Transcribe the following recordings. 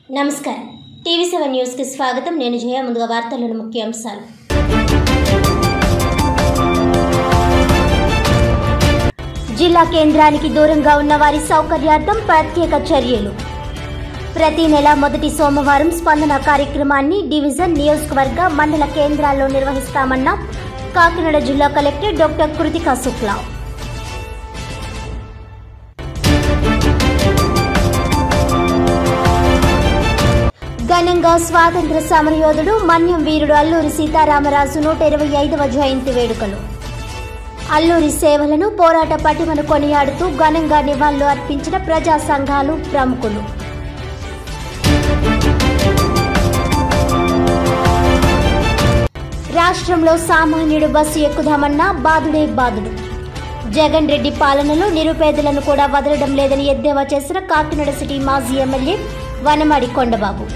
నమస్కారం TV seven న్యూస్కి స్వాగతం నేను జయ ముందుగా వార్తల్లోని ముఖ్యాంశాలు జిల్లా కేంద్రానికి దూరంగా ఉన్న వారి సౌకర్యార్థం ప్రత్యేక చర్యలు ప్రతి నెల మొదటి సోమవారం స్పందన కార్యక్రమాన్ని డివిజన్ నియోజకవర్గ మండల కేంద్రాల్లో నిర్వహిస్తామన్న కాకినాడ జిల్లా కలెక్టర్ డాక్టర్ కృతికా శుక్లా ఘనంగా స్వాతంత్ర సమరయోధుడు మన్యం వీరుడు అల్లూరి సీతారామరాజు నూట ఇరవై ఐదవ జయంతి వేడుకలు అల్లూరి సేవలను పోరాట పటిమను కొనియాడుతూ ఘనంగా నివాళులు అర్పించిన ప్రజా సంఘాలు ప్రముఖులు రాష్ట్రంలో సామాన్యుడు బస్సు ఎక్కుదామన్నా బాధుడే బాధుడు జగన్ రెడ్డి పాలనలో నిరుపేదలను కూడా వదలడం లేదని ఎద్దేవా చేసిన కాకినాడ సిటీ మాజీ ఎమ్మెల్యే వనమాడి కొండబాబు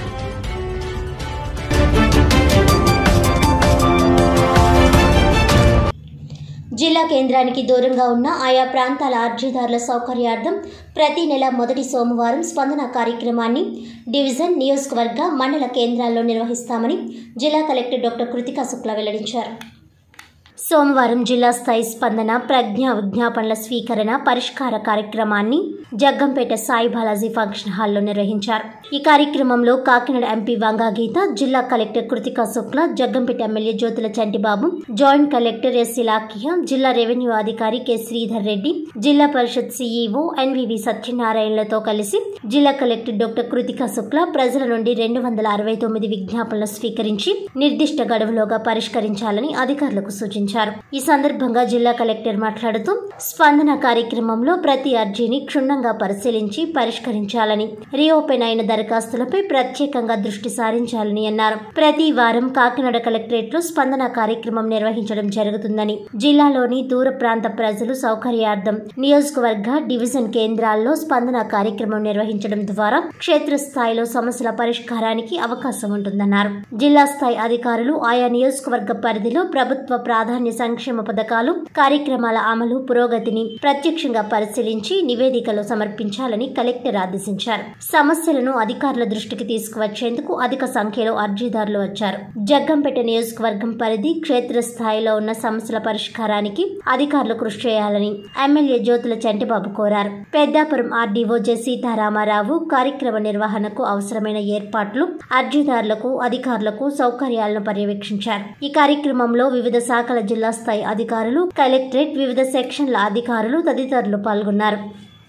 జిల్లా కేంద్రానికి దూరంగా ఉన్న ఆయా ప్రాంతాల అర్జీదారుల సౌకర్యార్థం ప్రతి నెల మొదటి సోమవారం స్పందన కార్యక్రమాన్ని డివిజన్ నియోజకవర్గ మండల కేంద్రాల్లో నిర్వహిస్తామని జిల్లా కలెక్టర్ డాక్టర్ కృతికా శుక్లా వెల్లడించారు సోమవారం జిల్లా స్థాయి స్పందన ప్రజ్ఞా విజ్ఞాపనల స్వీకరణ పరిష్కార కార్యక్రమాన్ని జగ్గంపేట సాయి బాలాజీ ఫంక్షన్ హాల్లో నిర్వహించారు ఈ కార్యక్రమంలో కాకినాడ ఎంపీ వంగా గీత జిల్లా collector Krithika Shukla Jaggampeta MLA Jyothula Chantibabu joint collector S Ilakkiya జిల్లా రెవెన్యూ అధికారి కె శ్రీధర్ రెడ్డి జిల్లా పరిషత్ సీఈఓ ఎన్వివి సత్యనారాయణలతో కలిసి జిల్లా కలెక్టర్ డాక్టర్ కృతికా శుక్లా ప్రజల నుండి రెండు వందల అరవై తొమ్మిది విజ్ఞాపనలు స్వీకరించి నిర్దిష్ట గడువులోగా పరిష్కరించాలని అధికారులకు సూచించారు ఈ సందర్భంగా జిల్లా కలెక్టర్ మాట్లాడుతూ స్పందన కార్యక్రమంలో ప్రతి అర్జీని క్షుణ్ణంగా పరిశీలించి పరిష్కరించాలని రీఓపెన్ అయిన దరఖాస్తులపై ప్రత్యేకంగా దృష్టి సారించాలని అన్నారు ప్రతి వారం కాకినాడ కలెక్టరేట్ లో స్పందన కార్యక్రమం నిర్వహించడం జరుగుతుందని జిల్లాలోని దూర ప్రాంత ప్రజలు సౌకర్యార్థం నియోజకవర్గ డివిజన్ కేంద్రాల్లో స్పందన కార్యక్రమం నిర్వహించడం ద్వారా క్షేత్రస్థాయిలో సమస్యల పరిష్కారానికి అవకాశం ఉంటుందన్నారు జిల్లా స్థాయి అధికారులు ఆయా నియోజకవర్గ పరిధిలో ప్రభుత్వ ప్రాధాన్య సంక్షేమ పథకాలు కార్యక్రమాల అమలు పురోగతిని ప్రత్యక్షంగా పరిశీలించి నివేదికలు సమర్పించాలని కలెక్టర్ ఆదేశించారు సమస్యలను అధికారుల దృష్టికి తీసుకువచ్చేందుకు అధిక సంఖ్యలో అర్జీదారులు వచ్చారు జగ్గంపేట నియోజకవర్గం పరిధి క్షేత్రస్థాయిలో ఉన్న సమస్యల పరిష్కారానికి అధికారులు కృషి చేయాలని ఎమ్మెల్యే జ్యోతుల చంటిబాబు కోరారు పెద్దాపురం ఆర్డీఓ జె సీతారామారావు కార్యక్రమ నిర్వహణకు అవసరమైన ఏర్పాట్లు అర్జీదారులకు అధికారులకు సౌకర్యాలను పర్యవేక్షించారు ఈ కార్యక్రమంలో వివిధ శాఖల జిల్లా స్థాయి అధికారులు కలెక్టరేట్ వివిధ సెక్షన్ల అధికారులు తదితరులు పాల్గొన్నారు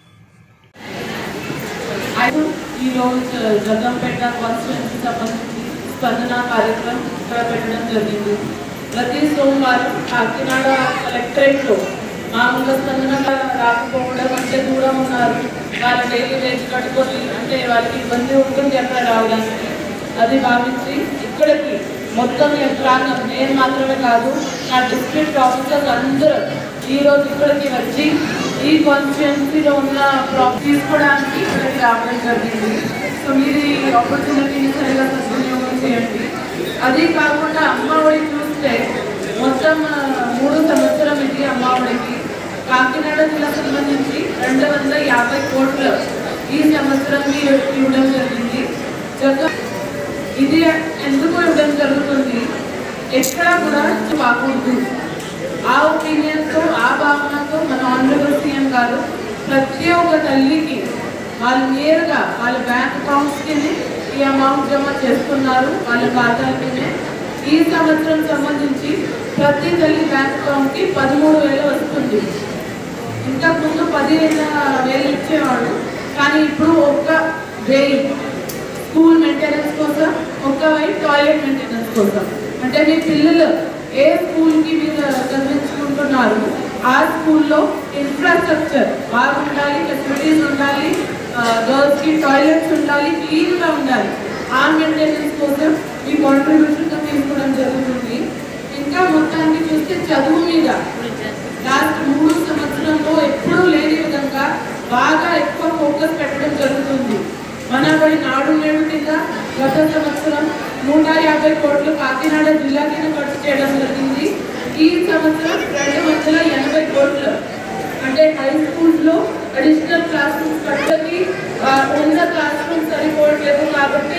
అయితే ఈరోజు జగంపేట కాన్స్టిట్యున్సీ సంబంధించి స్పందన కార్యక్రమం ఇక్కడ పెట్టడం జరిగింది ప్రతి సోమవారం కాకినాడ కలెక్టరేట్లో మామూలుగా స్పందన రాకపోవడం అంటే దూరం ఉన్నారు వాళ్ళ డైలీ వేజ్ కట్టుకొని అంటే వాళ్ళకి ఇబ్బంది ఉంటుంది అక్కడ రావడానికి అది భావించి ఇక్కడికి మొత్తం యంత్రాంగం నేను మాత్రమే కాదు నా డిస్ట్రిక్ట్ ఆఫీసర్స్ అందరూ ఈరోజు ఇక్కడికి వచ్చి ఈ కాన్స్టిట్యున్సీలో ఉన్న ప్రాప్ తీసుకోవడానికి ఇక్కడికి రావడం జరిగింది సో మీరు ఈ ఆపర్చునిటీని సరిగా సద్వినియోగం చేయండి అది కాకుండా అమ్మ ఒడి చూస్తే మొత్తం ఆ, మూడు సంవత్సరం ఇది అమ్మ ఒడికి కాకినాడ జిల్లా సంబంధించి రెండు వందల యాభై కోట్లు ఈ సంవత్సరం మీరు ఇవ్వడం జరిగింది జగ ఇది ఎందుకు ఇవ్వడం జరుగుతుంది ఎక్కడా కూడా బాగూడదు ఆ ఒపీనియన్తో ఆ భావనతో మన ఆనరబుల్ సీఎం గారు ప్రతి ఒక్క తల్లికి వాళ్ళు నేరుగా వాళ్ళ బ్యాంక్ అకౌంట్స్కి ఈ అమౌంట్ జమ చేస్తున్నారు వాళ్ళ ఖాతాలకి ఈ సంవత్సరం సంబంధించి ప్రతి తల్లి బ్యాంక్ అకౌంట్కి పదమూడు వేలు వస్తుంది ఇంతకు ముందు పదిహేను వేలు ఇచ్చేవాడు కానీ ఇప్పుడు ఒక్క వెయ్యి స్కూల్ మెయింటెనెన్స్ కోసం ఒక్క వెయ్యి టాయిలెట్ మెయింటెనెన్స్ కోసం అంటే మీ పిల్లలు ఏ స్కూల్కి మీరు చదివించుకుంటున్నారు ఆ స్కూల్లో ఇన్ఫ్రాస్ట్రక్చర్ బాగుండాలి ఫెసిలిటీస్ ఉండాలి గర్ల్స్కి టాయిలెట్స్ ఉండాలి క్లీన్గా ఉండాలి ఆ మెయింటెనెన్స్ కోసం ఈ కాంట్రిబ్యూషన్గా తీసుకోవడం జరుగుతుంది ఇంకా మొత్తాన్ని చూస్తే చదువు మీద లాస్ట్ మూడు సంవత్సరంలో ఎప్పుడూ లేని విధంగా బాగా ఎక్కువ ఫోకస్ పెట్టడం జరుగుతుంది మన బడి నాడు నేడు కింద గత సంవత్సరం నూట యాభై కోట్లు కాకినాడ జిల్లా కింద ఖర్చు చేయడం జరిగింది ఈ సంవత్సరం రెండు వందల ఎనభై కోట్లు అంటే హై స్కూల్స్ లో అడిషనల్ క్లాస్ రూమ్స్ కట్టకి ఆ, ఉన్న క్లాస్ రూమ్స్ సరిపోవట్లేదు కాబట్టి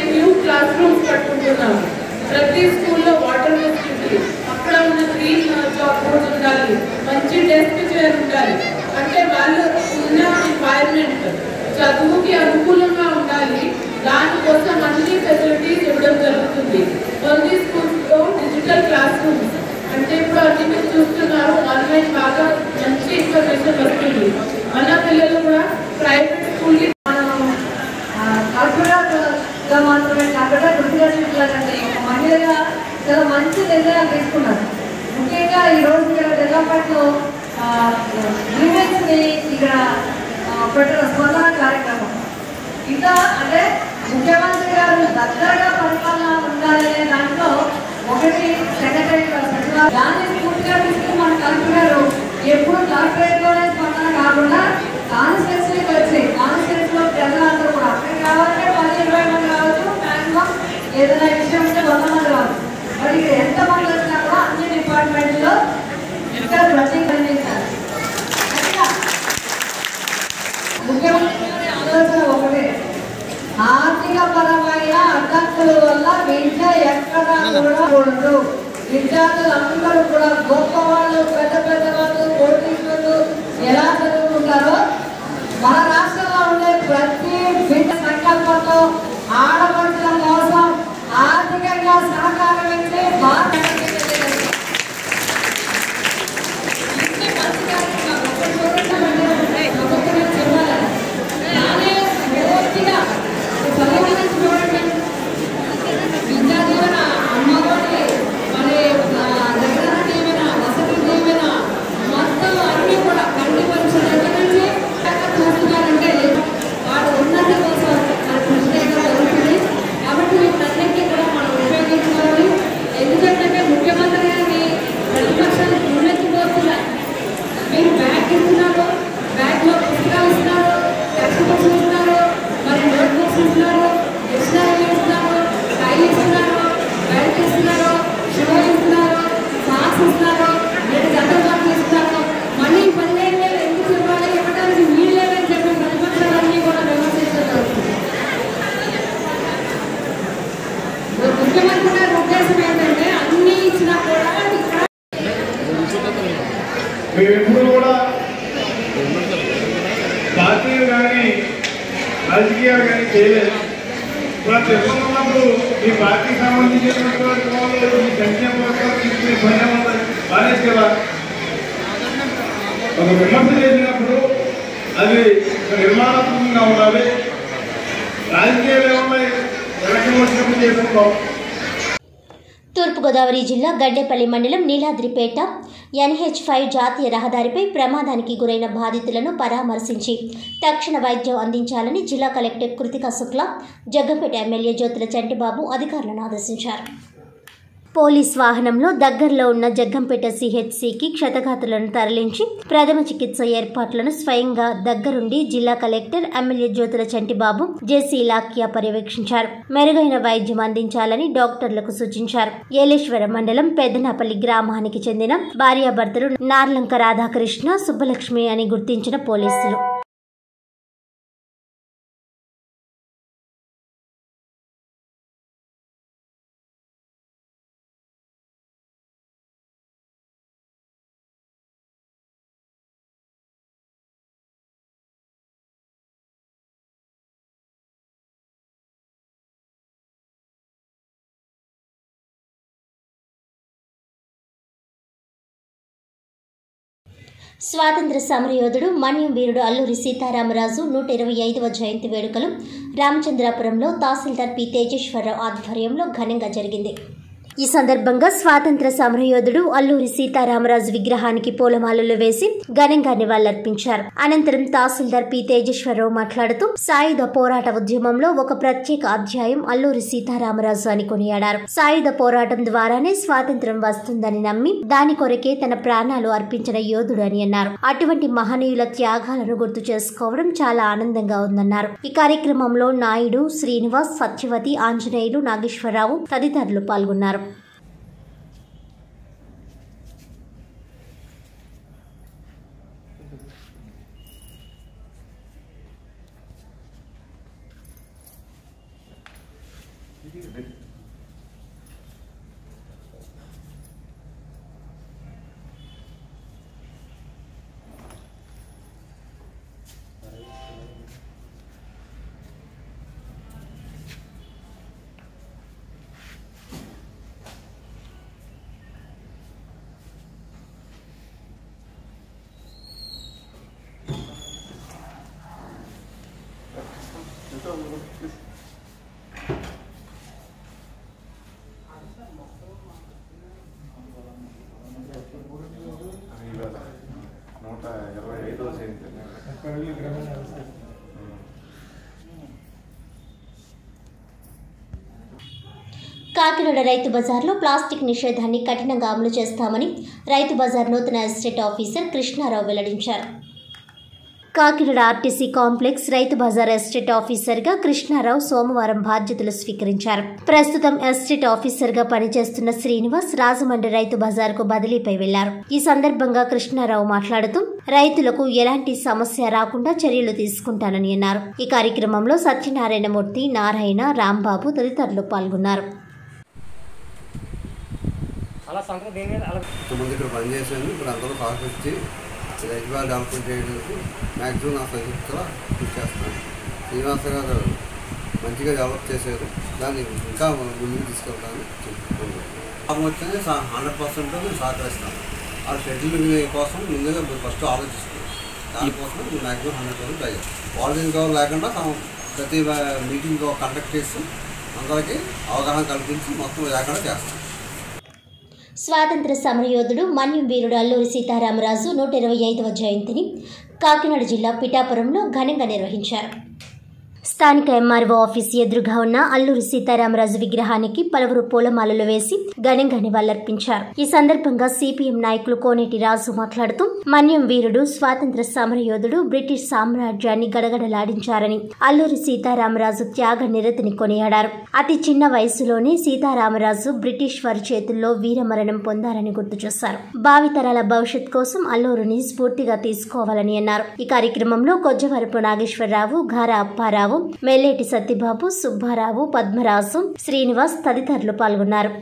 ప్రతి స్కూల్లో వాటర్ ఫెసిలిటీ అక్కడ ఉన్న గ్రీన్ చాక్ బోర్డ్స్ ఉండాలి మంచి డెస్క్ చైర్ ఉండాలి అంటే వాళ్ళు ఉన్న ఎన్వైరన్మెంట్ చదువుకి అనుకూలంగా ఉండాలి దానికోసం అన్ని ఫెసిలిటీస్ ఇవ్వడం జరుగుతుంది కొన్ని స్కూల్స్లో డిజిటల్ క్లాస్ రూమ్స్ అంటే ఇప్పుడు అన్ని మీరు చూస్తున్నారు ఆన్లైన్ బాగా మంచి ఇన్ఫర్మేషన్ వస్తుంది మన పిల్లలు కూడా ప్రైవేట్ స్కూల్కి కల్పనగా మాత్రమే కాకుండా గుర్తుగా చూడాలంటే ఒక మహిళగా చాలా మంచి నిర్ణయాలు తీసుకున్నారు ముఖ్యంగా ఈ రోజు ఇక్కడ డెవలప్మెంట్లో ని ఇక్కడ ఆ, పెట్టిన స్పందన కార్యక్రమం ఇంకా అంటే ముఖ్యమంత్రి గారు దగ్గరగా పరిపాలన ఉండాలనే దాంట్లో ఒకటి సెక్రటరీ సచివాలయం దాన్ని పూర్తిగా తీసుకుని మన కలెక్టర్ గారు ఎప్పుడు కలెక్టరేట్ లోనే స్పందన కాకుండా కాన్స్టిట్యూన్సీకి వచ్చి కాన్స్టిట్యూన్సీ లో ప్రజలందరూ కూడా అక్కడికి రావాలంటే పది ఇరవై మంది కావచ్చు మాక్సిమం ఏదైనా విషయం ఉంటే వంద మంది కావచ్చు మరి ఇక్కడ ఎంత మంది వచ్చినా కూడా అన్ని డిపార్ట్మెంట్లో ఇక్కడ ప్రత్యేకించాలి ఖచ్చితంగా. ముఖ్యమంత్రి గారి ఆలోచన ఒకటే ఆర్థిక పరమైన అడ్డంకుల వల్ల విద్య ఎక్కడా కూడా కూడదు విద్యార్థులందరూ కూడా గొప్ప వాళ్ళు పెద్ద పెద్ద వాళ్ళు కోటీశ్వరులు ఎలా చదువుకుంటారో మన రాష్ట్రంలో ఉండే ప్రతి బిడ్డ సంకల్పంతో ఆడపడుచుల కోసం ఆర్థికంగా సహకారం ఇచ్చే బాధ్యత ఇంటి మంచి కార్యక్రమం. ఒకటి చూడండి, ఒక్కొక్కటి నేను చెప్పాలి. నానే పూర్తిగా చదువుని చూడండి. విద్యా దీవెన, అమ్మఒడి, మరి ఆ, దగ్గర దీవెన, వసతి దీవెన, మొత్తం అన్నీ కూడా కంటి పరీక్షల దగ్గర నుంచి ఎక్కడ చూస్తున్నారంటే వాడు ఉన్నతి కోసం మన కృషి చేయడం జరుగుతుంది కాబట్టి వీటన్నింటినీ కూడా మనం ఉపయోగించుకోవాలి ఎందుకంటే ముఖ్యమంత్రి గారిని ప్రతిపక్షాలు ఉన్నతిపోతున్నాయి మీరు బ్యాగ్ ఇస్తున్నారు బ్యాగ్లో పుస్తకాలు ఇస్తున్నారు టెక్స్ట్ బుక్స్ ఇస్తున్నారు మరి నోట్ బుక్స్ ఇస్తున్నారు డిక్షనరీ ఇస్తున్నారు టై ఇస్తున్నారు బెల్ట్ ఇస్తున్నారు షూ ఇస్తున్నారు సాక్స్ ఇస్తున్నారు రెండు జతలు బట్టలు ఇస్తున్నారు మళ్ళీ ఈ పదిహేను వేలు ఎందుకు ఇవ్వాలి ఇవ్వడానికి వీలు లేదని చెప్పి ప్రతిపక్షాలన్నీ కూడా విమర్శించడం జరుగుతుంది ముఖ్యమంత్రి గారి ఉద్దేశం ఏంటంటే అన్ని ఇచ్చినా కూడా ఇక్కడ మేము ఎప్పుడు కూడా పార్టీలు కానీ రాజకీయాలు కానీ చేయలేదు ఇప్పుడు తెలుగులో ఉన్నప్పుడు మీ పార్టీకి సంబంధించినటువంటి వాళ్ళు మీ సంక్షేమ పథకాలు తీసుకునే పని ఉంటుంది బాగాలేదు కదా ఒక విమర్శ చేసినప్పుడు అది ఒక నిర్మాణాత్మకంగా ఉండాలి రాజకీయాలు ఏమున్నాయి ఎలక్షన్ వచ్చినప్పుడు చేసుకుంటాం తూర్పుగోదావరి జిల్లా గడ్డేపల్లి మండలం నీలాద్రిపేట ఎన్హెచ్ ఫైవ్ జాతీయ రహదారిపై ప్రమాదానికి గురైన బాధితులను పరామర్శించి తక్షణ వైద్యం అందించాలని జిల్లా కలెక్టర్ కృతికా శుక్లా జగ్గంపేట ఎమ్మెల్యే జ్యోతుల చంటిబాబు అధికారులను ఆదేశించారు పోలీస్ వాహనంలో దగ్గరలో ఉన్న జగ్గంపేట సిహెచ్సికి క్షతగాతులను తరలించి ప్రథమ చికిత్స ఏర్పాట్లను స్వయంగా దగ్గరుండి జిల్లా collector MLA Jyothula Chantibabu JC Lakiya పర్యవేక్షించారు మెరుగైన వైద్యం అందించాలని డాక్టర్లకు సూచించారు ఏలేశ్వరం మండలం పెద్దనాపల్లి గ్రామానికి చెందిన భార్యాభర్తలు నార్లంక రాధాకృష్ణ సుబ్బలక్ష్మి అని గుర్తించిన పోలీసులు స్వాతంత్ర సమరయోధుడు మన్యం వీరుడు అల్లూరి సీతారామరాజు నూట ఇరవై ఐదవ జయంతి వేడుకలు రామచంద్రాపురంలో తహసీల్దార్ పి తేజేశ్వరరావు ఆధ్వర్యంలో ఘనంగా జరిగింది ఈ సందర్భంగా స్వాతంత్ర సమరయోధుడు అల్లూరి సీతారామరాజు విగ్రహానికి పూలమాలలు వేసి ఘనంగా నివాళులర్పించారు అనంతరం తహసీల్దార్ పి తేజేశ్వరరావు మాట్లాడుతూ సాయుధ పోరాట ఉద్యమంలో ఒక ప్రత్యేక అధ్యాయం అల్లూరి సీతారామరాజు అని కొనియాడారు సాయుధ పోరాటం ద్వారానే స్వాతంత్రం వస్తుందని నమ్మి దాని కొరకే తన ప్రాణాలు అర్పించిన యోధుడు అని అన్నారు అటువంటి మహనీయుల త్యాగాలను గుర్తు చేసుకోవడం చాలా ఆనందంగా ఉందన్నారు ఈ కార్యక్రమంలో నాయుడు శ్రీనివాస్ సత్యవతి ఆంజనేయులు నాగేశ్వరరావు తదితరులు పాల్గొన్నారు కాకినాడ రైతు బజార్లో ప్లాస్టిక్ నిషేధాన్ని కఠినంగా అమలు చేస్తామని రైతు బజార్ నూతన ఎస్టేట్ ఆఫీసర్ కృష్ణారావు వెల్లడించారు కాకినాడ ఆర్టీసీ కాంప్లెక్స్ రైతు బజార్ ఎస్టేట్ ఆఫీసర్గా కృష్ణారావు సోమవారం బాధ్యతలు స్వీకరించారు ప్రస్తుతం ఎస్టేట్ ఆఫీసర్గా పనిచేస్తున్న శ్రీనివాస్ రాజమండ్రి రైతు బజార్కు బదిలీపై వెళ్లారు ఈ సందర్భంగా కృష్ణారావు మాట్లాడుతూ రైతులకు ఎలాంటి సమస్య రాకుండా చర్యలు తీసుకుంటానని అన్నారు ఈ కార్యక్రమంలో సత్యనారాయణమూర్తి నారాయణ రాంబాబు తదితరులు పాల్గొన్నారు అలా సంతకం దేని మీద అలా ఇంతకుముందు ఇక్కడ పనిచేశాను ఇప్పుడు అందరూ కాల్స్ వచ్చి రైతుబాల్ డెవలప్మెంట్ చేయడానికి మ్యాక్సిమం నా సజెస్ట్గా కృషి చేస్తాను శ్రీనివాస గారు మంచిగా డెవలప్ చేశారు దాన్ని ఇంకా ముందుకు తీసుకెళ్తాను లాభం వచ్చింది హండ్రెడ్ పర్సెంట్ నేను సహకరిస్తాను ఆ షెడ్యూల్ కోసం ముందుగా ఫస్ట్ ఆలోచిస్తాను దానికోసం నేను మ్యాక్సిమం హండ్రెడ్ పర్సెంట్ ట్రై చేస్తాను వాలంటీర్ కవర్ లేకుండా తాము ప్రతి మీటింగ్ కండక్ట్ చేస్తూ అందరికీ అవగాహన కల్పించి మొత్తం లేకుండా చేస్తాను స్వాతంత్ర సమరయోధుడు మన్యం వీరుడు అల్లూరి సీతారామరాజు నూట ఇరవై ఐదవ జయంతిని కాకినాడ జిల్లా పిఠాపురంలో ఘనంగా నిర్వహించారు స్థానిక ఎంఆర్ఓ ఆఫీస్ ఎదురుగా ఉన్న అల్లూరి సీతారామరాజు విగ్రహానికి పలువురు పూలమాలలు వేసి ఘనంగా నివాళులర్పించారు ఈ సందర్భంగా సిపిఎం నాయకులు కోనేటి రాజు మాట్లాడుతూ మన్యం వీరుడు స్వాతంత్ర సమరయోధుడు బ్రిటిష్ సామ్రాజ్యాన్ని గడగడలాడించారని అల్లూరి సీతారామరాజు త్యాగ నిరతిని కొనియాడారు అతి చిన్న వయసులోనే సీతారామరాజు బ్రిటిష్ వారి చేతుల్లో వీరమరణం పొందారని గుర్తు చేశారు భావితరాల భవిష్యత్ కోసం అల్లూరుని స్ఫూర్తిగా తీసుకోవాలని అన్నారు ఈ కార్యక్రమంలో కొజ్జవరపు నాగేశ్వరరావు ఘార అప్పారావు మెల్లేటి సత్యబాబు సుబ్బారావు పద్మరాజు శ్రీనివాస్ తదితరులు పాల్గొన్నారు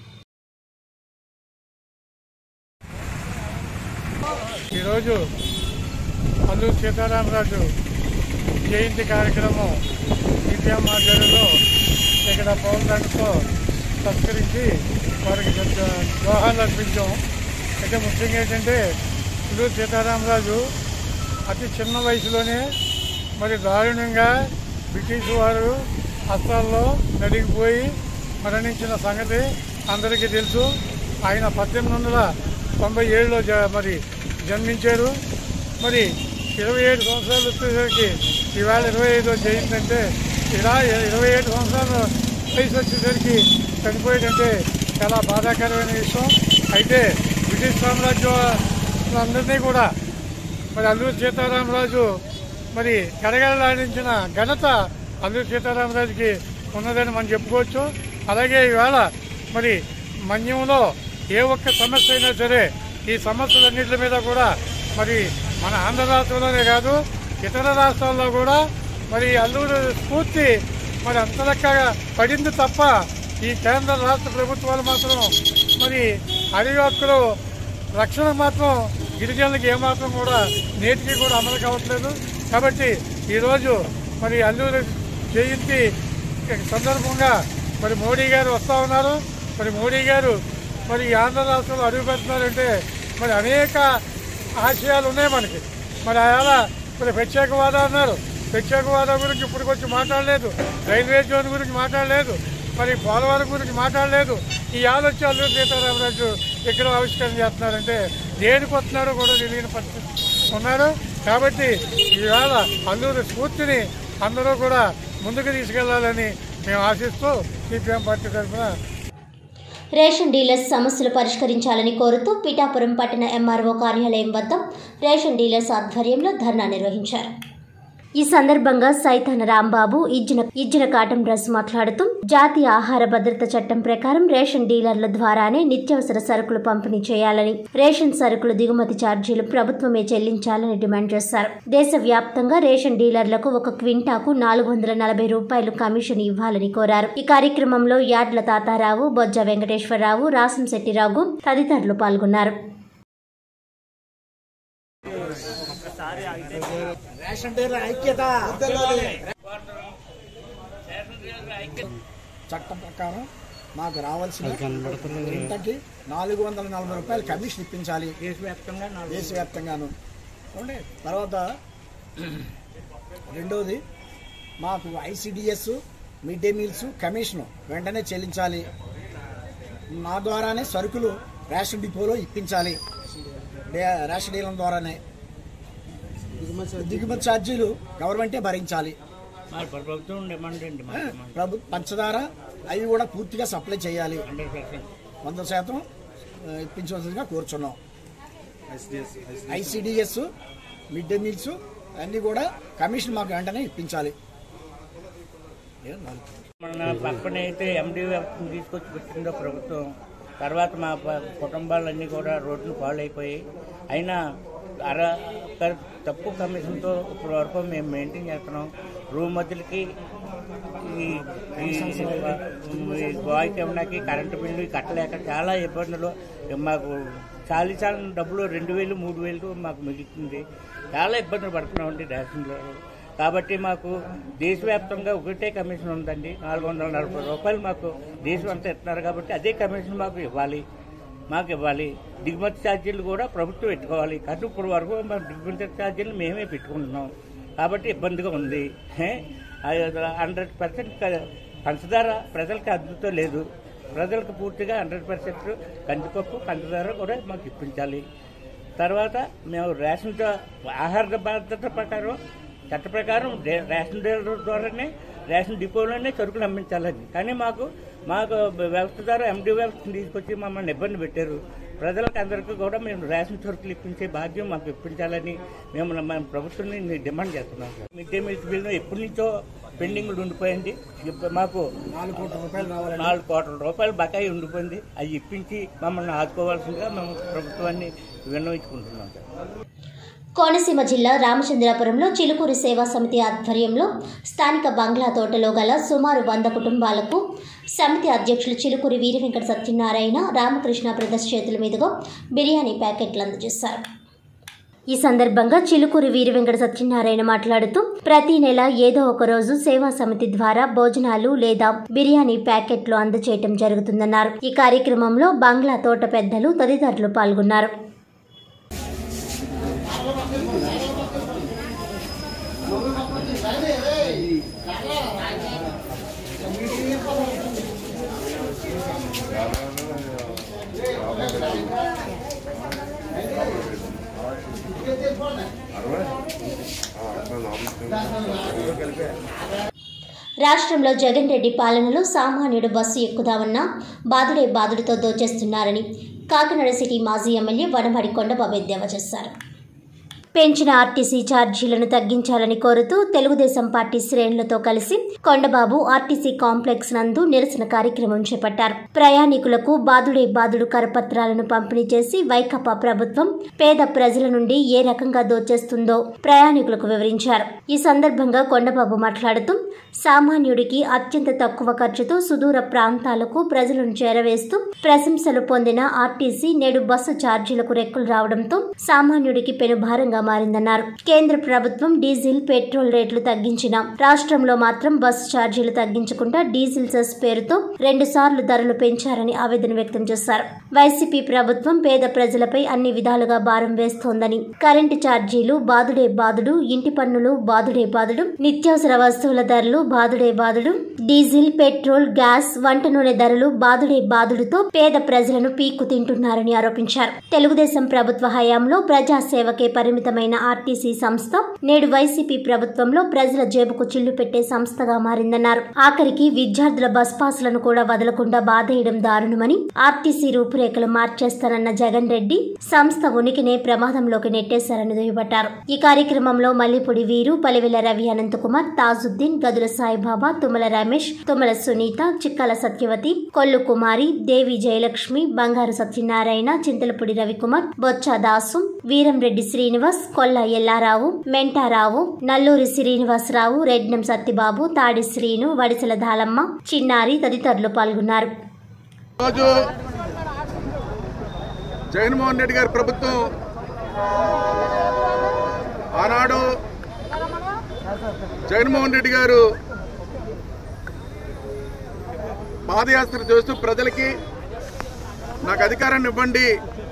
ఈరోజు అల్లూరు సీతారామరాజు జయంతి కార్యక్రమం సిపిఎం ఆధ్వర్యంలో ఇక్కడ పవన్ దండతో సత్కరించి వారికి దోహాలు అర్పించాం అయితే ముఖ్యంగా ఏంటంటే అల్లూరు సీతారామరాజు అతి చిన్న వయసులోనే మరి దారుణంగా బ్రిటిష్ వారు హస్తాల్లో నడిగిపోయి మరణించిన సంగతి అందరికీ తెలుసు ఆయన పద్దెనిమిది వందల తొంభై ఏడులో జ- మరి జన్మించారు మరి ఇరవై ఏడు సంవత్సరాలు వచ్చేసరికి ఇవాళ ఇరవై ఐదో జయంతి అంటే ఇలా ఇరవై ఏడు సంవత్సరాలు వయసు వచ్చేసరికి చనిపోయేటంటే చాలా బాధాకరమైన విషయం అయితే బ్రిటిష్ సామ్రాజ్యం అందరినీ కూడా మరి అల్లూరు సీతారామరాజు మరి కడగడలాడించిన ఘనత అల్లూరు సీతారామరాజుకి ఉన్నదని మనం చెప్పుకోవచ్చు అలాగే ఇవాళ మరి మన్యంలో ఏ ఒక్క సమస్య అయినా సరే ఈ సమస్యలన్నింటి మీద కూడా మరి మన ఆంధ్ర రాష్ట్రంలోనే కాదు ఇతర రాష్ట్రాల్లో కూడా మరి అల్లూరు స్ఫూర్తి మరి అంతలెక్కగా పడింది తప్ప ఈ కేంద్ర రాష్ట్ర ప్రభుత్వాలు మాత్రం మరి అడవి హక్కులు రక్షణ మాత్రం గిరిజనులకు ఏమాత్రం కూడా నేటికి కూడా అమలు కావట్లేదు కాబట్టి ఈరోజు మరి అల్లూరి జయంతి సందర్భంగా మరి మోడీ గారు వస్తూ ఉన్నారు మరి మోడీ గారు మరి ఈ ఆంధ్ర రాష్ట్రంలో అడుగు పెడుతున్నారంటే మరి అనేక ఆశయాలు ఉన్నాయి మనకి మరి అలా మరి ప్రత్యేకవాదం అన్నారు ప్రత్యేకవాదం గురించి ఇప్పుడు కొంచెం మాట్లాడలేదు రైల్వే జోన్ గురించి మాట్లాడలేదు మరి పోలవరం గురించి మాట్లాడలేదు ఈ ఆలోచన అల్లూరి సీతారామరాజు ఇక్కడ ఆవిష్కరణ చేస్తున్నారంటే దేనికి వస్తున్నారో కూడా తెలియని పరిస్థితి ఉన్నారు కాబట్టి ఈవేళ అల్లూరి స్ఫూర్తిని అందరూ కూడా ముందుకు తీసుకెళ్లాలని మేము ఆశిస్తూ సిపిఎం పార్టీ తరఫున రేషన్ డీలర్స్ సమస్యలు పరిష్కరించాలని కోరుతూ పిఠాపురం పట్టణ ఎంఆర్ఓ కార్యాలయం వద్ద రేషన్ డీలర్స్ ఆధ్వర్యంలో ధర్నా నిర్వహించారు ఈ సందర్భంగా సైతాన రాంబాబు ఇజ్జిన ఇజ్జిన కాటం డ్రెస్ మాట్లాడుతూ జాతీయ ఆహార భద్రత చట్టం ప్రకారం రేషన్ డీలర్ల ద్వారానే నిత్యావసర సరుకులు పంపిణీ చేయాలని రేషన్ సరుకులు దిగుమతి ఛార్జీలు ప్రభుత్వమే చెల్లించాలని డిమాండ్ చేశారు దేశవ్యాప్తంగా రేషన్ డీలర్లకు ఒక క్వింటాకు నాలుగు వందల నలభై రూపాయలు కమిషన్ ఇవ్వాలని కోరారు ఈ కార్యక్రమంలో యాడ్ల తాతారావు బొజ్జ వెంకటేశ్వరరావు రాసంశెట్టి రాఘు తదితరులు పాల్గొన్నారు చట్టం ప్రకారం మాకు రావాల్సిన ఇంతకి నాలుగు వందల నలభై రూపాయలు కమిషన్ ఇప్పించాలి దేశవ్యాప్తంగా దేశవ్యాప్తంగాను చూడండి తర్వాత రెండోది మాకు ICDS mid day meals commission వెంటనే చెల్లించాలి నా ద్వారానే సరుకులు రేషన్ డిపోలో ఇప్పించాలి డే- రేషన్ డీలర్ ద్వారానే దిగుమతి ఛార్జీలు గవర్నమెంటే భరించాలి మరి ప్రభుత్వం డిమాండ్ అండి ప్రభు పంచదార అవి కూడా పూర్తిగా సప్లై చేయాలి వంద శాతం ఆ, ఇప్పించవలసిందిగా కోరుచున్నాం ఐసిడిఎస్ మిడ్ డే మీల్స్ అన్నీ కూడా కమిషన్ మాకు వెంటనే ఇప్పించాలి మన పక్కన అయితే ఎండి వ్యవస్థను తీసుకొచ్చి పెట్టిందో ప్రభుత్వం తర్వాత మా ప- కుటుంబాలన్నీ కూడా రోడ్లు పాలైపోయి అయినా అర క- తక్కువ కమిషన్తో ఇప్పుడు వరకు మేము మెయింటైన్ చేస్తున్నాం రూమ్ మధ్యలకి ఈ ఈ ఈ గోయకి ఏమన్నాకి కరెంటు బిల్లు కట్టలేక చాలా ఇబ్బందులు మాకు చాలీ చాలా డబ్బులు రెండు వేలు మూడు వేలు మాకు మిగులుతుంది చాలా ఇబ్బందులు పడుతున్నామండి రేషన్లో కాబట్టి మాకు దేశవ్యాప్తంగా ఒకటే కమిషన్ ఉందండి నాలుగు వందల నలభై రూపాయలు మాకు దేశం అంతా ఇస్తున్నారు కాబట్టి అదే కమిషన్ మాకు ఇవ్వాలి మాకు ఇవ్వాలి దిగుమతి ఛార్జీలు కూడా ప్రభుత్వం పెట్టుకోవాలి కానీ ఇప్పుడు వరకు మా దిగుమతి ఛార్జీలు మేమే పెట్టుకుంటున్నాం కాబట్టి ఇబ్బందిగా ఉంది హండ్రెడ్ పర్సెంట్ పంచదార ప్రజలకు అందుతో లేదు ప్రజలకు పూర్తిగా హండ్రెడ్ పర్సెంట్ కందిపప్పు పంచదార కూడా మాకు ఇప్పించాలి తర్వాత మేము రేషన్ తో- ఆహార భద్రత ప్రకారం చట్ట ప్రకారం రే- రేషన్ డీలర్ ద్వారానే రేషన్ డిపోలోనే సరుకులు అమ్మించాలని కానీ మాకు మాకు వ్యవస్థ ద్వారా ఎండి వ్యవస్థను తీసుకొచ్చి మమ్మల్ని ఇబ్బంది పెట్టారు ప్రజలకు అందరికీ కూడా మేము రేషన్ సరుకులు ఇప్పించే బాధ్యం మాకు ఇప్పించాలని మేము మన ప్రభుత్వాన్ని డిమాండ్ చేస్తున్నాం sir mid day meals bill ఎప్పటి నుంచో పెండింగ్లు ఉండిపోయింది ఇప్పుడు మాకు నాలుగు కోట్ల రూపాయలు రావాలని నాలుగు కోట్ల రూపాయలు బకాయి ఉండిపోయింది అవి ఇప్పించి మమ్మల్ని ఆదుకోవాల్సిందిగా మేము ప్రభుత్వాన్ని విన్నవించుకుంటున్నాం సార్ కోనసీమ జిల్లా రామచంద్రాపురంలో చిలుకూరు సేవా సమితి ఆధ్వర్యంలో స్థానిక బంగ్లా తోటలో గల సుమారు వంద కుటుంబాలకు సమితి అధ్యక్షులు చిలుకూరి వీరవెంకట సత్యనారాయణ రామకృష్ణ బ్రదర్స్ చేతుల మీదుగా బిర్యానీ ప్యాకెట్లు అందజేశారు ఈ సందర్భంగా చిలుకూరి వీరవెంకట సత్యనారాయణ మాట్లాడుతూ ప్రతి నెల ఏదో ఒక రోజు సేవా సమితి ద్వారా భోజనాలు లేదా బిర్యానీ ప్యాకెట్లు అందజేయటం జరుగుతుందన్నారు ఈ కార్యక్రమంలో బంగ్లా తోట పెద్దలు తదితరులు పాల్గొన్నారు రాష్ట్రంలో జగన్ రెడ్డి పాలనలో సామాన్యుడు బస్సు ఎక్కుదామన్నా బాదుడే బాదుడితో దోచేస్తున్నారని కాకినాడ సిటీ మాజీ ఎమ్మెల్యే వనమడి కొండబాబు ఎద్దేవా చేశారు పెంచిన ఆర్టీసీ ఛార్జీలను తగ్గించాలని కోరుతూ తెలుగుదేశం పార్టీ శ్రేణులతో కలిసి కొండబాబు ఆర్టీసీ కాంప్లెక్స్ నందు నిరసన కార్యక్రమం చేపట్టారు ప్రయాణికులకు బాదుడే బాదుడు కరపత్రాలను పంపిణీ చేసి వైకాపా ప్రభుత్వం పేద ప్రజల నుండి ఏ రకంగా దోచేస్తుందో ప్రయాణికులకు వివరించారు ఈ సందర్భంగా కొండబాబు మాట్లాడుతూ సామాన్యుడికి అత్యంత తక్కువ ఖర్చుతో సుదూర ప్రాంతాలకు ప్రజలను చేరవేస్తూ ప్రశంసలు పొందిన ఆర్టీసీ నేడు బస్సు ఛార్జీలకు రెక్కలు రావడంతో సామాన్యుడికి పెనుభారంగా మారిందన్నారు కేంద్ర ప్రభుత్వం డీజిల్ పెట్రోల్ రేట్లు తగ్గించిన రాష్ట్రంలో మాత్రం బస్సు ఛార్జీలు తగ్గించకుండా డీజిల్ సెస్ పేరుతో రెండు సార్లు ధరలు పెంచారని ఆవేదన వ్యక్తం చేశారు వైసీపీ ప్రభుత్వం పేద ప్రజలపై అన్ని విధాలుగా భారం వేస్తోందని కరెంటు ఛార్జీలు బాదుడే బాదుడు ఇంటి పన్నులు బాదుడే బాదుడు నిత్యావసర వస్తువుల ధరలు బాదుడే బాదుడు డీజిల్ పెట్రోల్ గ్యాస్ వంట నూనె ధరలు బాదుడే బాదుడుతో పేద ప్రజలను పీక్కు తింటున్నారని ఆరోపించారు తెలుగుదేశం ప్రభుత్వ హయాంలో ప్రజాసేవకే పరిమితమైన ఆర్టీసీ సంస్థ నేడు వైసీపీ ప్రభుత్వంలో ప్రజల జేబుకు చిల్లు పెట్టే సంస్థగా మారిందన్నారు ఆఖరికి విద్యార్థుల బస్ పాసులను కూడా వదలకుండా బాధేయడం దారుణమని ఆర్టీసీ రూపురేఖలు మార్చేస్తానన్న జగన్ రెడ్డి సంస్థ ఉనికినే ప్రమాదంలోకి నెట్టేశారని దుయ్యబట్టారు ఈ కార్యక్రమంలో మల్లిపూడి వీరు పలివెల రవి అనంతకుమార్ తాజుద్దీన్ గదుల సాయిబాబా తుమ్మల రమేష్ తుమ్మల సునీత చిక్కల సత్యవతి కొల్లు కుమారి దేవి జయలక్ష్మి బంగారు సత్యనారాయణ చింతలపూడి రవికుమార్ బొచ్చ దాసు వీరంరెడ్డి శ్రీనివాస్ కొల్ల ఎల్లారావు మెంటారావు నల్లూరి శ్రీనివాసరావు రెడ్నం సత్యబాబు తాడి శ్రీను వడిసెల దాలమ్మ చిన్నారి తదితరులు పాల్గొన్నారు రోజు జగన్మోహన్ రెడ్డి గారి ప్రభుత్వం ఆనాడు జగన్మోహన్ రెడ్డి గారు పాదయాత్ర చేస్తూ ప్రజలకి నాకు అధికారాన్ని ఇవ్వండి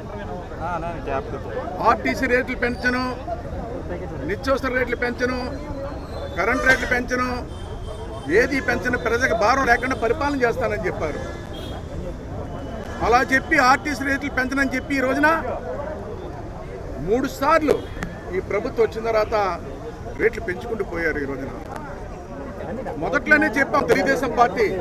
ఆర్టీసీ రేట్లు పెంచను నిత్యావసర రేట్లు పెంచను కరెంట్ రేట్లు పెంచను ఏది పెంచను ప్రజలకు భారం లేకుండా పరిపాలన చేస్తానని చెప్పారు అలా చెప్పి ఆర్టీసీ రేట్లు పెంచనని చెప్పి ఈ రోజున మూడు సార్లు ఈ ప్రభుత్వం వచ్చిన తర్వాత రేట్లు పెంచుకుంటూ పోయారు ఈ రోజున మొదట్లోనే చెప్పాం తెలుగుదేశం పార్టీ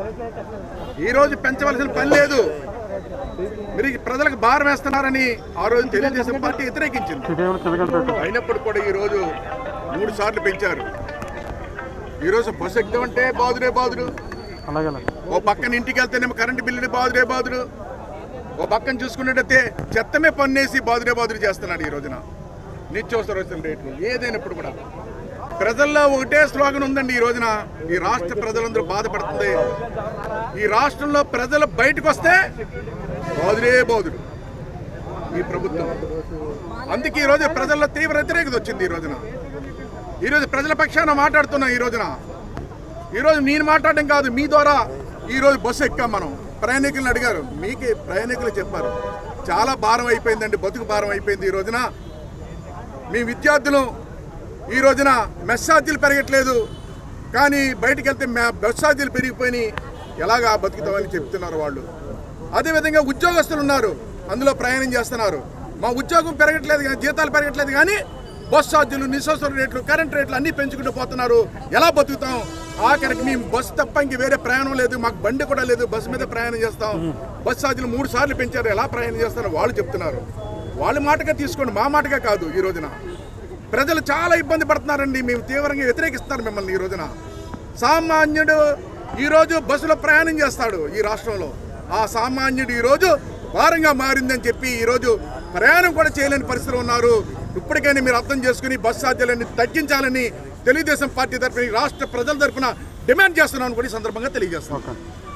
ఈ రోజు పెంచవలసిన పని లేదు మీరు ఈ ప్రజలకు భారం వేస్తున్నారని ఆ రోజు తెలుగుదేశం పార్టీ వ్యతిరేకించింది అయినప్పుడు కూడా ఈ రోజు మూడు సార్లు పెంచారు ఈ రోజు బస్సు ఎక్కుతామంటే బాదురే బాదుడు ఓ పక్కన ఇంటికి వెళ్తేనేమో కరెంటు బిల్లుని బాదురే బాదుడు ఓ పక్కన చూసుకున్నట్టయితే చెత్తమే పన్నేసి బాదురే బాదురు చేస్తున్నాడు ఈ రోజున నిత్యావసర వస్తువుల రేట్లు ఏదైనప్పుడు కూడా ప్రజల్లో ఒకటే స్లోగన్ ఉందండి ఈ రోజున ఈ రాష్ట్ర ప్రజలందరూ బాధపడుతుంది ఈ రాష్ట్రంలో ప్రజలు బయటకు వస్తే బాదురే బాదుడు ఈ ప్రభుత్వం అందుకే ఈ రోజు ప్రజల్లో తీవ్ర వ్యతిరేకత వచ్చింది ఈ రోజున ఈ రోజు ప్రజల పక్షాన మాట్లాడుతున్నాం ఈ రోజున ఈ రోజు నేను మాట్లాడడం కాదు మీ ద్వారా ఈ రోజు బస్సు ఎక్కాం మనం ప్రయాణికులను అడిగారు మీకే ప్రయాణికులు చెప్పారు చాలా భారం అయిపోయిందండి బతుకు భారం అయిపోయింది ఈ రోజున మీ విద్యార్థులు ఈ రోజున మెస్ ఛార్జీలు పెరగట్లేదు కానీ బయటికి వెళ్తే మే- బస్ ఛార్జీలు పెరిగిపోయినాయి ఎలాగా బతుకుతామని చెప్తున్నారు వాళ్ళు అదేవిధంగా ఉద్యోగస్తులు ఉన్నారు అందులో ప్రయాణం చేస్తున్నారు మా ఉద్యోగం పెరగట్లేదు కానీ జీతాలు పెరగట్లేదు కానీ బస్ ఛార్జీలు నిశ్వాస రేట్లు కరెంట్ రేట్లు అన్నీ పెంచుకుంటూ పోతున్నారు ఎలా బతుకుతాం ఆఖరికి మేము బస్సు తప్ప ఇంక వేరే ప్రయాణం లేదు మాకు బండి కూడా లేదు బస్సు మీద ప్రయాణం చేస్తాం బస్ ఛార్జీలు మూడు సార్లు పెంచారు ఎలా ప్రయాణం చేస్తారో వాళ్ళు చెప్తున్నారు వాళ్ళ మాటగా తీసుకోండి మా మాటగా కాదు ఈ రోజున ప్రజలు చాలా ఇబ్బంది పడుతున్నారండి మేము తీవ్రంగా వ్యతిరేకిస్తున్నారు మిమ్మల్ని ఈ రోజున సామాన్యుడు ఈరోజు బస్సులో ప్రయాణం చేస్తాడు ఈ రాష్ట్రంలో ఆ సామాన్యుడు ఈరోజు భారంగా మారిందని చెప్పి ఈరోజు ప్రయాణం కూడా చేయలేని పరిస్థితులు ఉన్నారు ఇప్పటికైనా మీరు అర్థం చేసుకుని బస్ ఛార్జీలన్నీ తగ్గించాలని తెలుగుదేశం పార్టీ తరఫున ఈ రాష్ట్ర ప్రజల తరఫున డిమాండ్ చేస్తున్నాను కూడా ఈ సందర్భంగా తెలియజేస్తున్నాను